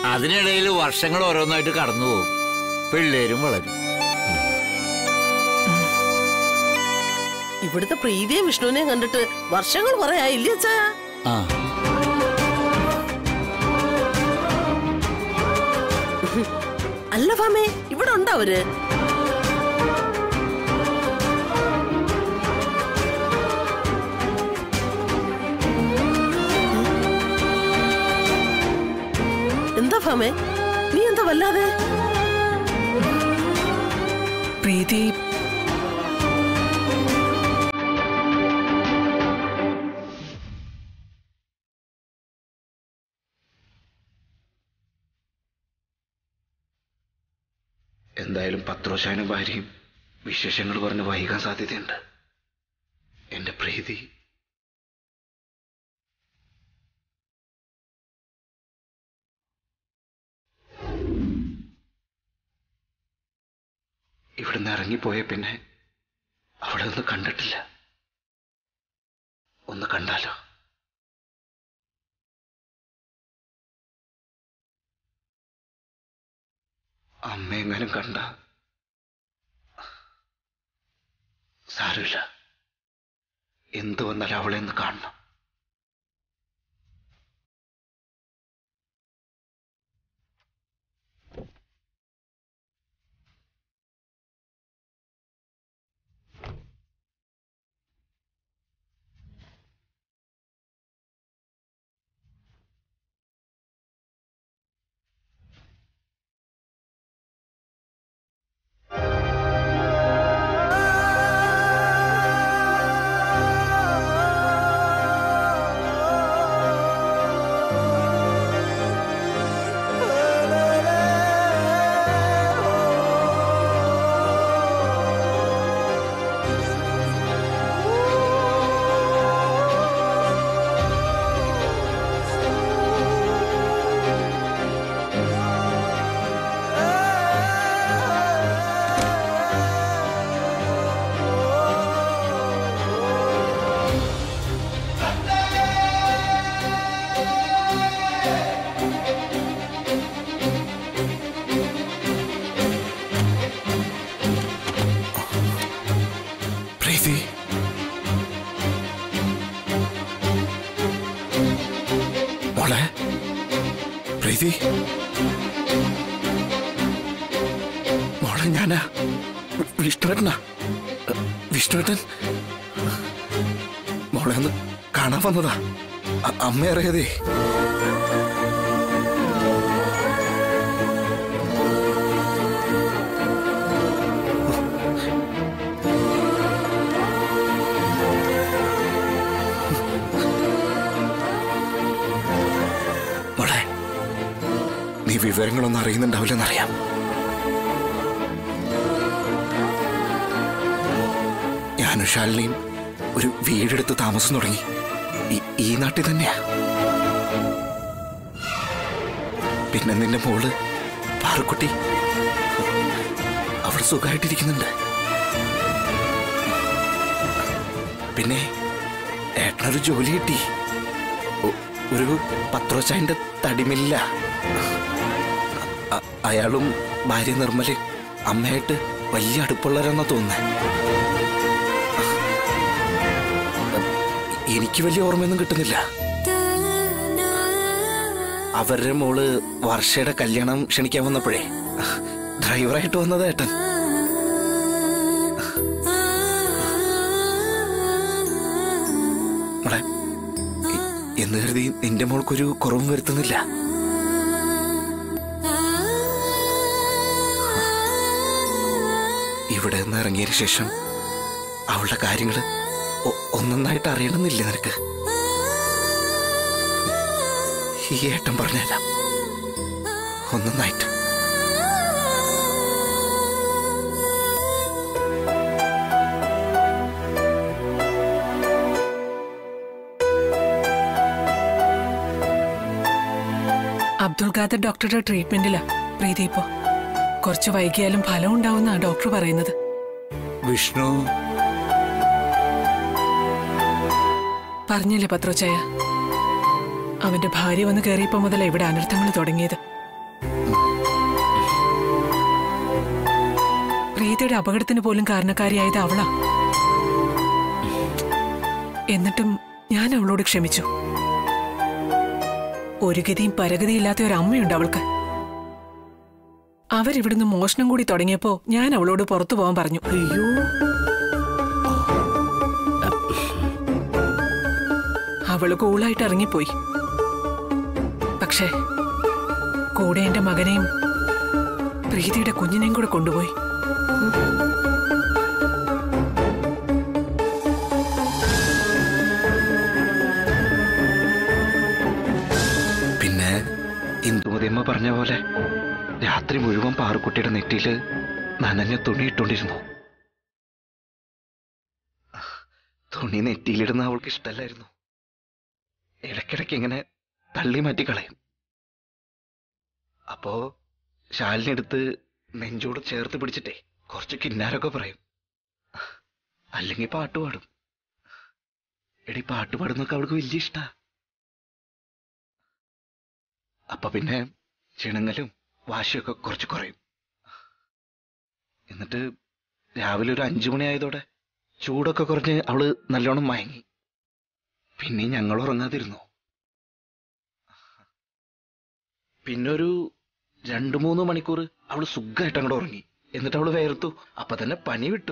അതിനിടയിൽ വർഷങ്ങൾ ഓരോന്നായിട്ട് കടന്നു പോകും പിള്ളേരും വളരും ഇവിടുത്തെ പ്രീതിയെ വിഷ്ണുവിനെയും കണ്ടിട്ട് വർഷങ്ങൾ കുറെ ആയില്ലേ അച്ഛാ ആ അല്ല ഫാമേ ഇവിടെ ഉണ്ടോ അവര് എന്താ ഫാമേ നീ എന്താ വല്ലാതെ പ്രീതി എന്തായാലും പത്രോശാനും ഭാര്യയും വിശേഷങ്ങൾ പറഞ്ഞ് വൈകാൻ സാധ്യതയുണ്ട് എന്റെ പ്രീതി ഇവിടുന്ന് ഇറങ്ങിപ്പോയ പിന്നെ അവിടെ ഒന്ന് കണ്ടിട്ടില്ല ഒന്ന് കണ്ടാലോ അമ്മയെങ്ങാനും കണ്ട സാരമില്ല എന്തു വന്നാലും അവളെ ഒന്ന് കാണണം പ്രീതി മോളെ പ്രീതി മോളെ ഞാനാ വിഷ്ണുവേട്ടനാ വിഷ്ണുവേട്ടൻ മോളെ ഒന്ന് കാണാൻ വന്നതാ അ- അമ്മ അറിയാതെ മോളെ നീ വിവരങ്ങളൊന്നും അറിയുന്നുണ്ടാവില്ലെന്നറിയാം ഞാനും ശാലിനിയും ഒരു വീടെടുത്ത് താമസം തുടങ്ങി ഈ- ഈ നാട്ടിൽ തന്നെയാ പിന്നെ നിന്റെ മോള് പാറക്കുട്ടി അവൾ സുഖമായിട്ടിരിക്കുന്നുണ്ട് പിന്നെ ഏട്ടനൊരു ജോലി കിട്ടി ഒ- ഒരു പത്രോച്ചായന്റെ തടിമില്ല അ- അയാളും ഭാര്യ നിർമ്മല് അമ്മയായിട്ട് വലിയ അടുപ്പുള്ളവരെന്നാ തോന്നുന്നത് എനിക്ക് വലിയ ഓർമ്മയൊന്നും കിട്ടുന്നില്ല അവരുടെ മോള് വർഷയുടെ കല്യാണം ക്ഷണിക്കാൻ വന്നപ്പോഴേ ഡ്രൈവറായിട്ട് വന്നത് ഏട്ടൻ മോളെ എ- എന്ന് കരുതി നിന്റെ മോൾക്കൊരു കുറവും വരുത്തുന്നില്ല ഇവിടെ നിന്ന് ഇറങ്ങിയതിന് ശേഷം അവളുടെ കാര്യങ്ങൾ ഒന്നൊന്നായിട്ട് അറിയണമെന്നില്ല നിനക്ക് ഈ ഏട്ടൻ പറഞ്ഞുതരാം ഒന്നൊന്നായിട്ട് അബ്ദുൾ ഖാദർ ഡോക്ടറുടെ ട്രീറ്റ്മെന്റിലാ പ്രീതി ഇപ്പോ കുറച്ച് വൈകിയാലും ഫലം ഉണ്ടാവുന്ന ഡോക്ടർ പറയുന്നത് വിഷ്ണു പറഞ്ഞില്ലേ പത്രോച്ചായ അവന്റെ ഭാര്യ വന്ന് കയറിയപ്പോ മുതൽ ഇവിടെ അനർത്ഥങ്ങൾ തുടങ്ങിയത് പ്രീതിയുടെ അപകടത്തിന് പോലും കാരണക്കാരിയായത് അവളാ എന്നിട്ടും ഞാൻ അവളോട് ക്ഷമിച്ചു ഒരു ഗതിയും പരഗതിയില്ലാത്ത ഒരു അമ്മയുണ്ട് അവൾക്ക് അവരിവിടുന്ന് മോഷണം കൂടി തുടങ്ങിയപ്പോ ഞാൻ അവളോട് പുറത്തു പോകാൻ പറഞ്ഞു അയ്യോ അവള് കൂളായിട്ട് ഇറങ്ങിപ്പോയി പക്ഷേ കൂടെ എന്റെ മകനെയും പ്രീതിയുടെ കുഞ്ഞിനെയും കൂടെ കൊണ്ടുപോയി പിന്നെ ഇന്ദുമതിയമ്മ പറഞ്ഞ പോലെ രാത്രി മുഴുവൻ പാറുക്കുട്ടിയുടെ നെറ്റിയില് നനഞ്ഞ തുണി ഇട്ടുകൊണ്ടിരുന്നു തുണി നെറ്റിയിലിടുന്ന അവൾക്ക് ഇഷ്ടല്ലായിരുന്നു ഇടയ്ക്കിടയ്ക്ക് ഇങ്ങനെ തള്ളി മാറ്റി കളയും അപ്പോ ശാലിനെടുത്ത് നെഞ്ചോട് ചേർത്ത് പിടിച്ചിട്ടേ കുറച്ച് കിന്നാരൊക്കെ പറയും അല്ലെങ്കിൽ പാട്ട് പാടും എടി പാട്ട് പാടുന്നൊക്കെ അവൾക്ക് വലിയ ഇഷ്ടാ അപ്പൊ പിന്നെ ക്ഷീണങ്ങലും വാശിയൊക്കെ കുറച്ച് കുറയും എന്നിട്ട് രാവിലെ ഒരു അഞ്ചു മണി ആയതോടെ ചൂടൊക്കെ കുറഞ്ഞ് അവള് നല്ലോണം മയങ്ങി പിന്നെ ഞങ്ങൾ ഉറങ്ങാതിരുന്നു പിന്നെ ഒരു രണ്ടു മൂന്ന് മണിക്കൂർ അവള് സുഖമായിട്ട് അങ്ങോട്ട് ഉറങ്ങി എന്നിട്ട് അവള് വേർത്തു അപ്പൊ തന്നെ പനി വിട്ടു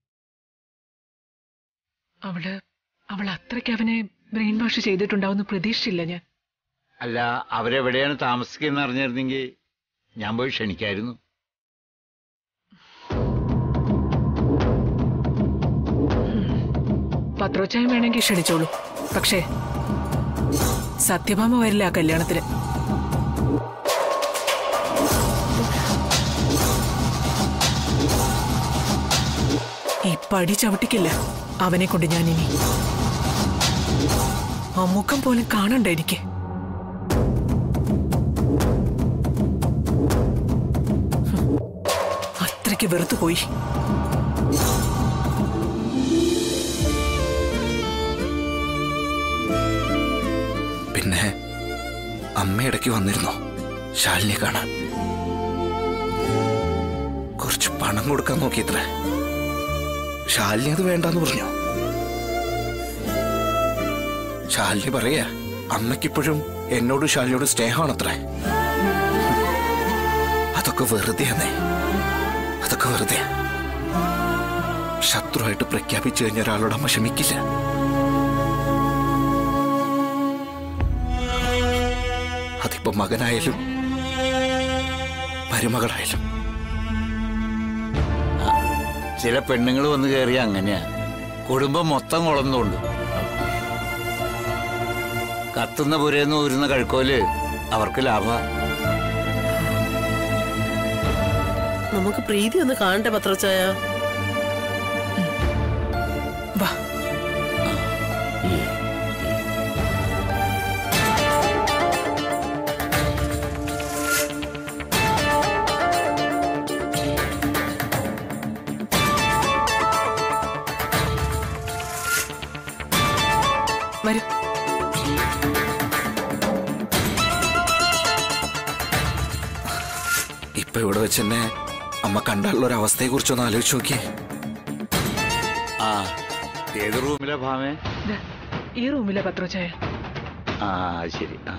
അവള് അവൾ അത്രയ്ക്ക് അവനെ ബ്രെയിൻ വാഷ് ചെയ്തിട്ടുണ്ടാവുന്ന പ്രതീക്ഷിച്ചില്ല ഞാൻ അല്ല അവരെവിടെയാണ് താമസിക്കുന്നത് അറിഞ്ഞിരുന്നെങ്കിൽ ഞാൻ പോയി ക്ഷണിക്കായിരുന്നു പത്രോച്ചായം വേണമെങ്കിൽ ക്ഷണിച്ചോളൂ പക്ഷേ സത്യഭാമ വരില്ല ആ കല്യാണത്തിന് ഈ പടി ചവിട്ടിക്കില്ല അവനെ കൊണ്ട് ഞാൻ ഇനി ആ മുഖം പോലും കാണണ്ട എനിക്ക് ഹും. അത്രയ്ക്ക് വെറുത്തു പോയി പിന്നെ അമ്മ ഇടയ്ക്ക് വന്നിരുന്നു ശാലിനെ കാണാൻ കുറച്ച് പണം കൊടുക്കാൻ നോക്കിയത്രേ ശാലിനി അത് വേണ്ടെന്ന് പറഞ്ഞു ശാലിനി പറയാ അമ്മയ്ക്കിപ്പോഴും എന്നോടും ശാലിനിയോടും സ്നേഹമാണത്രേ അതൊക്കെ വെറുതെയാന്നേ അതൊക്കെ വെറുതെ ശത്രുവായിട്ട് പ്രഖ്യാപിച്ചു കഴിഞ്ഞ ഒരാളോട് അമ്മ ക്ഷമിക്കില്ല അതിപ്പോ മകനായാലും മരുമകളായാലും ചില പെണ്ണുങ്ങൾ വന്ന് കയറിയ അങ്ങനെയാ കുടുംബം മൊത്തം കുളന്നുകൊണ്ട് കത്തുന്ന പുരേന്ന് ഊരുന്ന കഴുക്കോല് അവർക്ക് ലാഭ നമുക്ക് പ്രീതി ഒന്ന് കാണണ്ടേ പത്രച്ചായ വാ വരൂ ഇപ്പൊ ഇവിടെ വെച്ച് തന്നെ അമ്മ കണ്ടാലുള്ള ഒരു അവസ്ഥയെ കുറിച്ചൊന്ന് ആലോചിച്ച് നോക്കിയേ ആ ഏത് റൂമിലെ ഭാമേ ദാ, ഈ റൂമിലെ പത്രോച്ചായ ആ ശരി ആ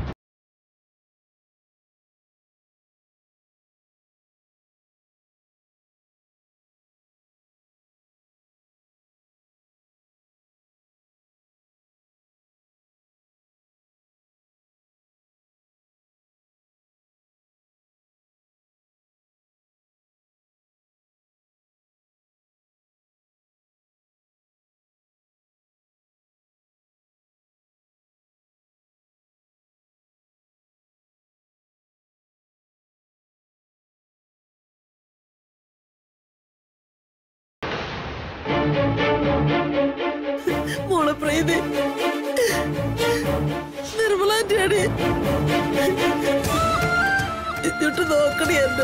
മോളെ പ്രീതി നിർമ്മലാന്റിയാണ് എന്നിട്ട് നോക്കണേ എന്നെ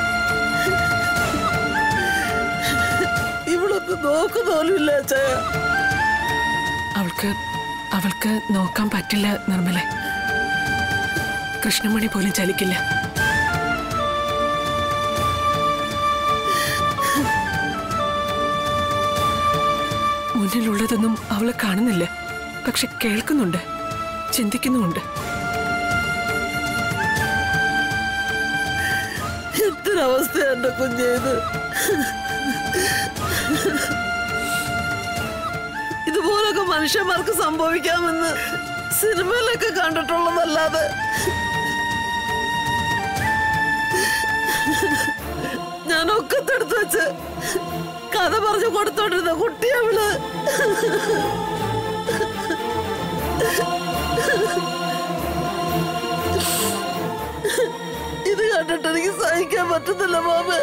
ഇവളൊന്ന് നോക്കുന്നോലുമില്ല അച്ഛായ അവൾക്ക് അവൾക്ക് നോക്കാൻ പറ്റില്ല നിർമ്മലെ കൃഷ്ണമണി പോലും ചലിക്കില്ല എന്നിലുള്ളതൊന്നും അവള് കാണുന്നില്ല പക്ഷെ കേൾക്കുന്നുണ്ട് ചിന്തിക്കുന്നുമുണ്ട് എന്തൊരവസ്ഥ എന്റെ കുഞ്ഞേത് ഇതുപോലൊക്കെ മനുഷ്യന്മാർക്ക് സംഭവിക്കാമെന്ന് സിനിമയിലൊക്കെ കണ്ടിട്ടുള്ളതല്ലാതെ ഞാൻ ഒക്കത്തെടുത്ത് വെച്ച് കഥ പറഞ്ഞു കൊടുത്തോണ്ടിരുന്ന കുട്ടിയവള് ഇത് കണ്ടിട്ട് എനിക്ക് സഹിക്കാൻ പറ്റുന്നില്ല മാമ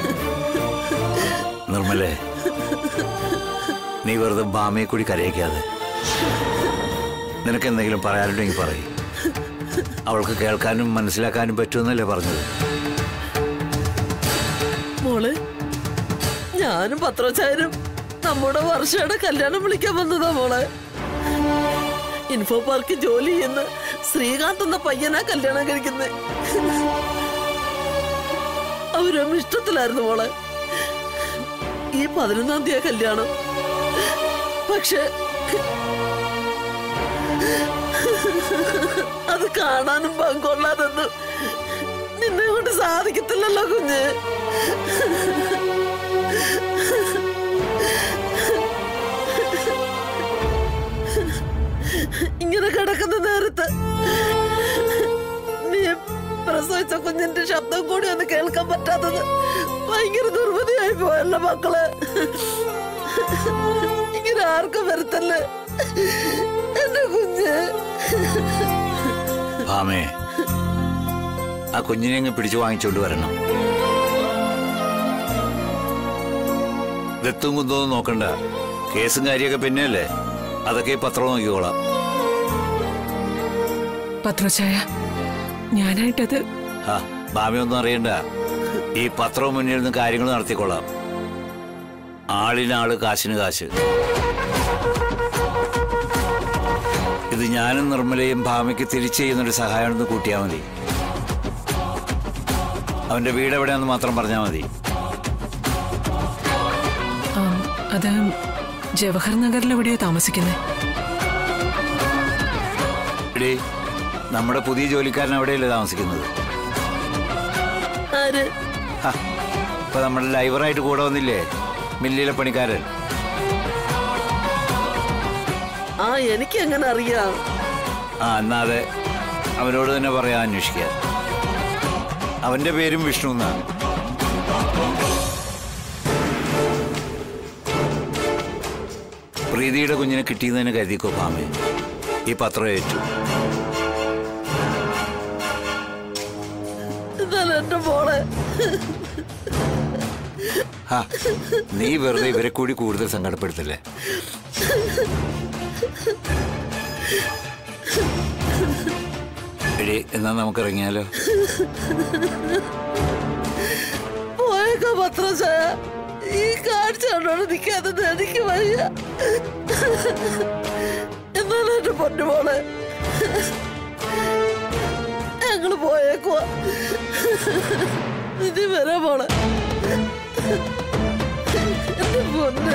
നിർമ്മലേ നീ വെറുതെ ബാമയെ കൂടി കരയിക്കാതെ നിനക്ക് എന്തെങ്കിലും പറയാനുണ്ടെങ്കിൽ പറയും അവൾക്ക് കേൾക്കാനും മനസ്സിലാക്കാനും പറ്റുമെന്നല്ലേ പറഞ്ഞത് മോള് ഞാനും പത്രോച്ചായനും നമ്മുടെ വർഷയുടെ കല്യാണം വിളിക്കാൻ വന്നതാ മോളെ ഇൻഫോ പാർക്ക് ജോലി ചെയ്യുന്ന ശ്രീകാന്ത് എന്ന പയ്യനാ കല്യാണം കഴിക്കുന്നത് അവരും ഇഷ്ടത്തിലായിരുന്നു മോളെ ഈ പതിനൊന്നാം തീയതി കല്യാണം പക്ഷെ അത് കാണാനും പങ്കൊള്ളാതെന്നും നിന്നെ കൊണ്ട് സാധിക്കത്തില്ലല്ലോ കുഞ്ഞ് ഇങ്ങനെ കിടക്കുന്ന നേരത്ത് നീ പ്രസവിച്ച കുഞ്ഞിന്റെ ശബ്ദം കൂടി ഒന്ന് കേൾക്കാൻ പറ്റാത്തത് ഭയങ്കര ദുർമതിയായി പോയല്ലോ മക്കള് ഇങ്ങനെ ആർക്കും വരുത്തല്ലേ എന്റെ കുഞ്ഞ് ഭാമേ ആ കുഞ്ഞിനെ അങ്ങ് പിടിച്ചു വാങ്ങിച്ചോണ്ട് വരണം ദത്തും കുന്തോന്നും നോക്കണ്ട കേസും കാര്യമൊക്കെ പിന്നെയല്ലേ അതൊക്കെ ഈ പത്രം നോക്കിക്കോളാം പത്രോച്ചായ ഞാനായിട്ടത് ആ ഭാമയൊന്നും അറിയണ്ട ഈ പത്രവും മുന്നിൽ നിന്ന് കാര്യങ്ങൾ നടത്തിക്കൊള്ളാം ആളിനാള് കാശിന് കാശ് ഇത് ഞാനും നിർമ്മലയും ഭാമയ്ക്ക് തിരിച്ചു ചെയ്യുന്നൊരു സഹായമാണെന്ന് കൂട്ടിയാൽ മതി അവന്റെ വീട് എവിടെയാന്ന് മാത്രം പറഞ്ഞാൽ മതി ആം, അത് ജവഹർ നഗറിൽ എവിടെയോ താമസിക്കുന്നത് എടീ നമ്മുടെ പുതിയ ജോലിക്കാരൻ അവിടെയല്ലേ താമസിക്കുന്നത് ആര് ഹ, ഇപ്പൊ നമ്മുടെ ലൈവറായിട്ട് കൂടെ വന്നില്ലേ മില്ലിലെ പണിക്കാരൻ ആ എനിക്ക് എങ്ങനെ അറിയാം ആ എന്നാ അതെ അവനോട് തന്നെ പറയാൻ അന്വേഷിക്കാൻ അവന്റെ പേരും വിഷ്ണു എന്നാണ് പ്രീതിയുടെ കുഞ്ഞിനെ കിട്ടിയെന്ന് കരുതിക്കോ പാമേ ഈ പത്രം ഏറ്റു എന്നാലും എന്റെ മോളെ ഹാ നീ വെറുതെ ഇവരെ കൂടി കൂടുതൽ സങ്കടപ്പെടുത്തല്ലേ എടി എന്നാ നമുക്ക് ഇറങ്ങിയാലോ പോയേക്കോ പത്രച്ചായ ഈ കാഴ്ച കണ്ടോണ്ട് നിൽക്കാതെ എനിക്ക് വയ്യ എന്നാലും എന്റെ പൊന്നു മോളെ ഞങ്ങള് പോയേക്കുവാ ഇനി വരാ മോളെ എന്റെ പൊന്ന്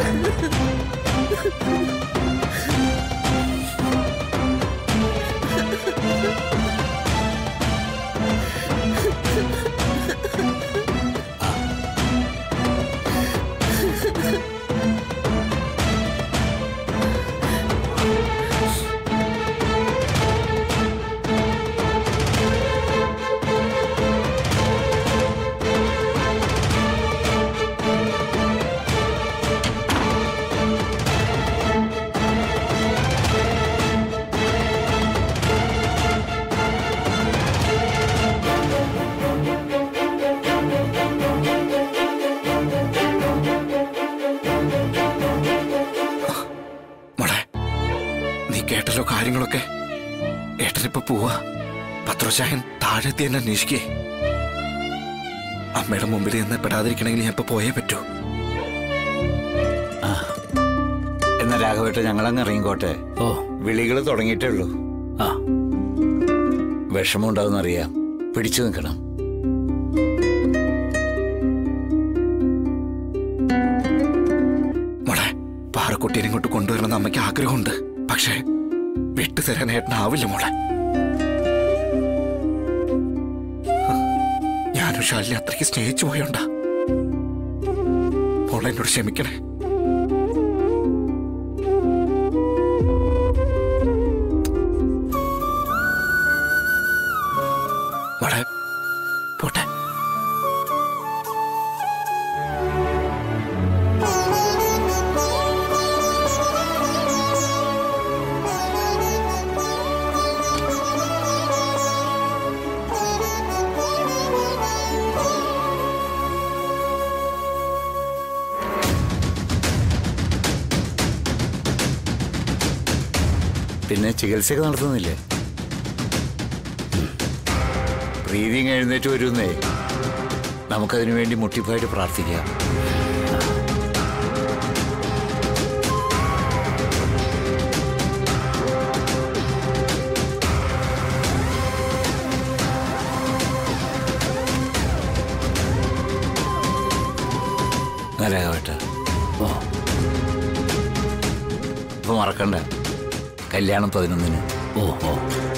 മോളെ നീ കേട്ടല്ലോ കാര്യങ്ങളൊക്കെ ഏട്ടനിപ്പോ പോവാ പത്രോശായൻ താഴെത്തി എന്നെ അന്വേഷിക്കേ അമ്മയുടെ മുമ്പിൽ നിന്ന് പെടാതിരിക്കണമെങ്കിൽ ഞാൻ ഇപ്പൊ പോയേ പറ്റൂ എന്നാ രാഘവേട്ട ഞങ്ങളങ്ങ് ഇറങ്ങിക്കോട്ടെ ഓ വിളികൾ തുടങ്ങിയിട്ടേ ഉള്ളൂ ആ വിഷമം ഉണ്ടാവുന്നറിയാം പിടിച്ചു നിൽക്കണം മോളെ പാറു നമ്മുടെ കുട്ടീനെ ഇങ്ങോട്ട് കൊണ്ടുവരണമെന്ന് അമ്മയ്ക്ക് ആഗ്രഹമുണ്ട് പക്ഷേ വിട്ടുതരാൻ ഏട്ടനാവില്ല മോളെ ഞാനും ശാലിനെ അത്രയ്ക്ക് സ്നേഹിച്ചു പോയോണ്ടാ മോളെ എന്നോട് ക്ഷമിക്കണേ മോളെ പോട്ടെ പിന്നെ ചികിത്സയൊക്കെ നടത്തുന്നില്ലേ ബ്രീതിങ് എഴുന്നേറ്റ് വരുന്നേ നമുക്കതിനു വേണ്ടി മുട്ടിപ്പായിട്ട് പ്രാർത്ഥിക്കാം നരകവട്ട ഓ ഇപ്പൊ മറക്കണ്ട കല്യാണം പതിനൊന്നിന് ഓ ഓ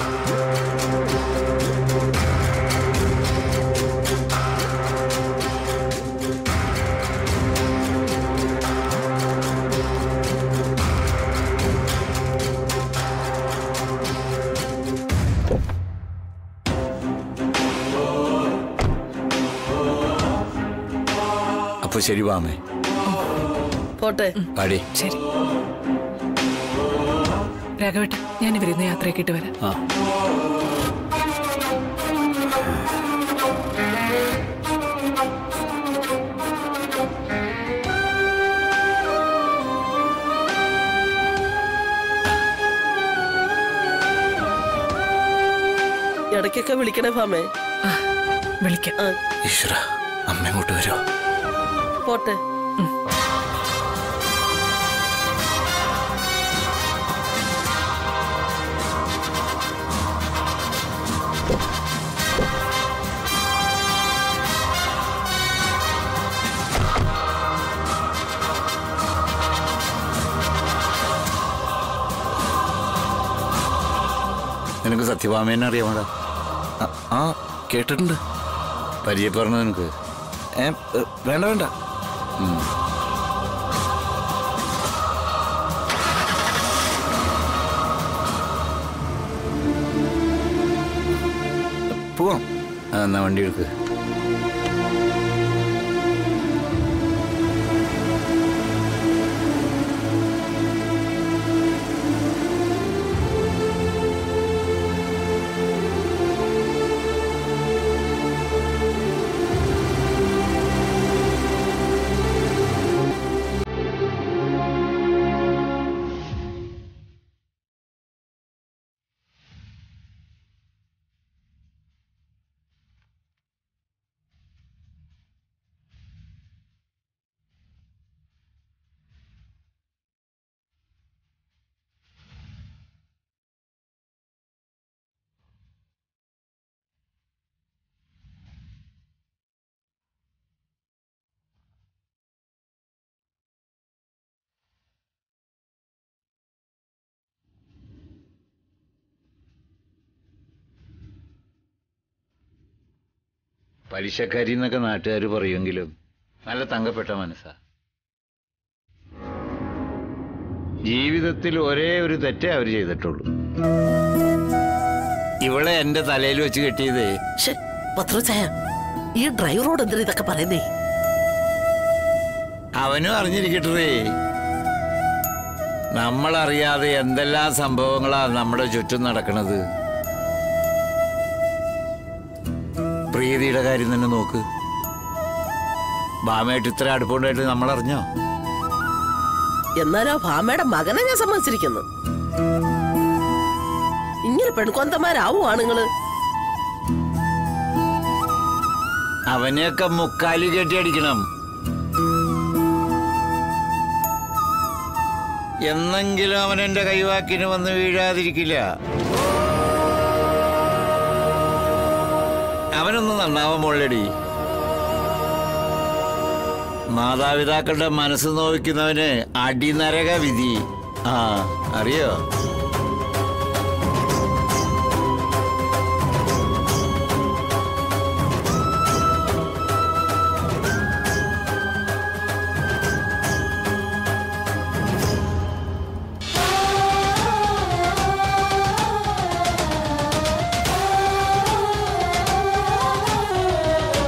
അപ്പൊ ശരി വാമേ പോട്ടെ പാടി ശരി രാഘവേട്ട ഞാൻ ഇവരിന്ന് യാത്രയാക്കിയിട്ട് വരാം ആ ഇടയ്ക്കൊക്കെ വിളിക്കണേ ഫാമേ ആ വിളിക്കാം ആ ഈശ്വര അമ്മ ഇങ്ങോട്ട് വരുമോ പോട്ടെ നിനക്ക് സത്യഭാമേനെ അറിയാമോടാ ആ, ആ കേട്ടിട്ടുണ്ട് പരിചയപ്പെടണോ നിനക്ക് ഏ, ഏ, വേണ്ട വേണ്ട പോവാം ആ, എന്നാ വണ്ടി എടുക്ക് പലിശക്കാരി എന്നൊക്കെ നാട്ടുകാർ പറയുമെങ്കിലും നല്ല തങ്കപ്പെട്ട മനസ്സാ ജീവിതത്തിൽ ഒരേ ഒരു തെറ്റേ അവർ ചെയ്തിട്ടുള്ളൂ ഇവളെ എന്റെ തലയിൽ വെച്ച് കെട്ടിയത് ശ്ശെ, പത്രോച്ചായ ഈ ഡ്രൈവറോട് എന്തിനാ ഇതൊക്കെ പറയുന്നേ അവനും അറിഞ്ഞിരിക്കട്ടേ നമ്മളറിയാതെ എന്തെല്ലാം സംഭവങ്ങളാ നമ്മുടെ ചുറ്റും നടക്കണത് പ്രീതിയുടെ കാര്യം തന്നെ നോക്ക് ഭാമയായിട്ട് ഇത്ര അടുപ്പമുണ്ടായിട്ട് നമ്മൾ അറിഞ്ഞോ എന്നാലും ആ ഭാമയുടെ മകനെ ഞാൻ സമ്മതിച്ചിരിക്കുന്നു ഇങ്ങനെ പെൺകൊന്തമാരാവോ ആണുങ്ങള് അവനെയൊക്കെ മുക്കാലി കെട്ടി അടിക്കണം എന്നെങ്കിലും അവൻ എന്റെ കൈവാക്കിന് വന്ന് വീഴാതിരിക്കില്ല അവനൊന്ന് നന്നാവാൻ മോളടി മാതാപിതാക്കളുടെ മനസ്സ് നോവിക്കുന്നവന് അടിനരക വിധി ആ അറിയോ